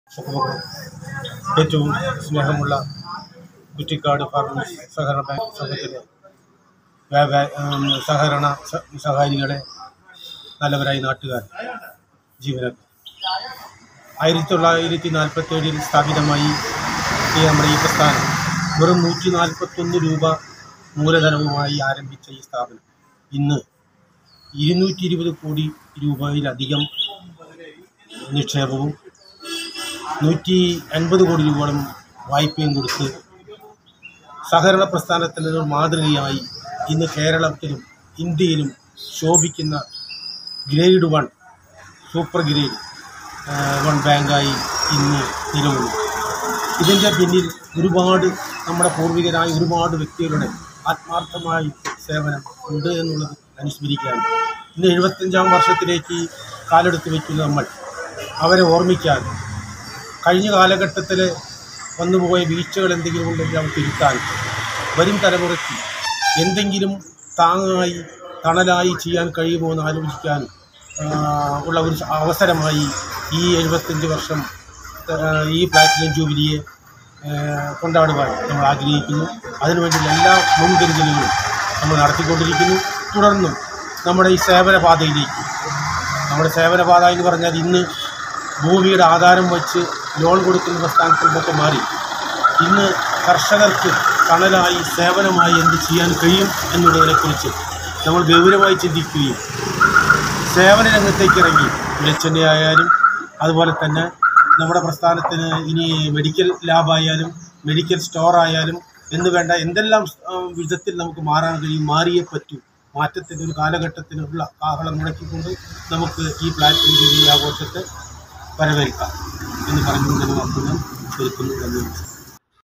സുഖമുള്ള ഏറ്റവും സ്നേഹമുള്ള കുറ്റിക്കാട് ഫാർമേഴ്സ് സഹകരണ ബാങ്ക് സംഘത്തിലെ വ്യാപാ- ഉം, സഹകരണ സ- സഹകാരികളെ നല്ലവരായി നാട്ടുകാർ ജീവനക്കാർ ആയിരത്തി തൊള്ളായിരത്തി നാൽപ്പത്തി ഏഴിൽ സ്ഥാപിതമായി ഈ നമ്മുടെ ഈ പ്രസ്ഥാനം വെറും നൂറ്റി നാൽപ്പത്തൊന്ന് രൂപ മൂലധനവുമായി ആരംഭിച്ച ഈ സ്ഥാപനം ഇന്ന് ഇരുന്നൂറ്റി ഇരുപത് കോടി രൂപയിലധികം നിക്ഷേപവും നൂറ്റി അൻപത് കോടി രൂപയോളം വായ്പയും കൊടുത്ത് സഹകരണ പ്രസ്ഥാനത്തിന് ഒരു മാതൃകയായി ഇന്ന് കേരളത്തിലും ഇന്ത്യയിലും ശോഭിക്കുന്ന ഗ്രേഡ് വൺ സൂപ്പർ ഗ്രേഡ് ആ, വൺ ബാങ്കായി ഇന്ന് നിലകൊള്ളുന്നു ഇതിൻ്റെ പിന്നിൽ ഒരുപാട് നമ്മുടെ പൂർവികരായ ഒരുപാട് വ്യക്തികളുടെ ആത്മാർത്ഥമായ സേവനം ഉണ്ട് എന്നുള്ളത് അനുസ്മരിക്കുകയാണ് ഇന്ന് എഴുപത്തഞ്ചാം വർഷത്തിലേക്ക് കാലെടുത്ത് വയ്ക്കുന്ന നമ്മൾ അവരെ ഓർമ്മിക്കാൻ കഴിഞ്ഞ കാലഘട്ടത്തിൽ വന്നുപോയ വീഴ്ചകൾ എന്തെങ്കിലും ഉണ്ടെങ്കിൽ അവ തിരുത്താൻ വരും തലമുറയ്ക്ക് എന്തെങ്കിലും താങ്ങായി തണലായി ചെയ്യാൻ കഴിയുമോ എന്ന് ആലോചിക്കാൻ ആ, ഉള്ള ഒരു അവസരമായി ഈ എഴുപത്തഞ്ച് വർഷം ആ, ഈ പ്ലാറ്റിനം ജൂബിലിയെ ആ, കൊണ്ടാടുവാൻ നമ്മൾ ആഗ്രഹിക്കുന്നു അതിനുവേണ്ടിയുള്ള എല്ലാ മുൻകരുതലുകളും നമ്മൾ നടത്തിക്കൊണ്ടിരിക്കുന്നു തുടർന്നും നമ്മുടെ ഈ സേവന പാതയിലേക്ക് നമ്മുടെ സേവന പാത എന്ന് പറഞ്ഞാൽ ഇന്ന് ഭൂമിയുടെ ആധാരം വച്ച് ലോൺ കൊടുക്കുന്ന പ്രസ്ഥാനത്തിൽ നിന്നൊക്കെ മാറി ഇന്ന് കർഷകർക്ക് തണലായി സേവനമായി എന്ത് ചെയ്യാൻ കഴിയും എന്നുള്ളതിനെക്കുറിച്ച് നമ്മൾ ഗൗരവമായി ചിന്തിക്കുകയും സേവന രംഗത്തേക്ക് ഇറങ്ങി വെളിച്ചെണ്ണ ആയാലും അതുപോലെ തന്നെ നമ്മുടെ പ്രസ്ഥാനത്തിന് ഇനി മെഡിക്കൽ ലാബായാലും മെഡിക്കൽ സ്റ്റോർ ആയാലും എന്ന് വേണ്ട എന്തെല്ലാം ആ, വിധത്തിൽ നമുക്ക് മാറാൻ കഴിയും മാറിയേ പറ്റൂ മാറ്റത്തിൻ്റെ ഒരു കാലഘട്ടത്തിനുള്ള കാഹളം മുടക്കിക്കൊണ്ട് നമുക്ക് ഈ പ്ലാറ്റ്ഫോം ജൂബിലി ആഘോഷത്തെ വരവേൽക്കാം എന്ന് പറഞ്ഞുകൊണ്ട് വാക്കുകൾ തീർക്കുന്നു എന്ന്